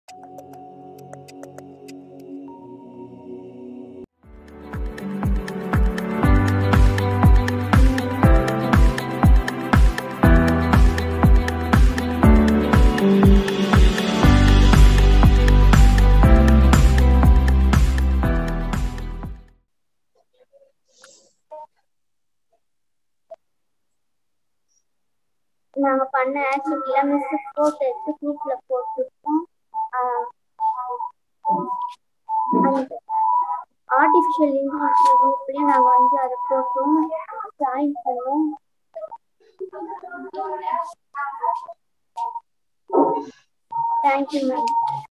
நாங்க பண்ண ஆக்டிவிட்டிலாம் miss photo எடுத்து குரூப்ல போட்டிருக்கோம் ஆர்டிஃபிஷியல் இன்டெலிஜென்ஸ் குரூப்லயும் நாங்க வந்து அதை போட்டோம் ஜாயின் பண்ணோம் தேங்க்யூ மேம்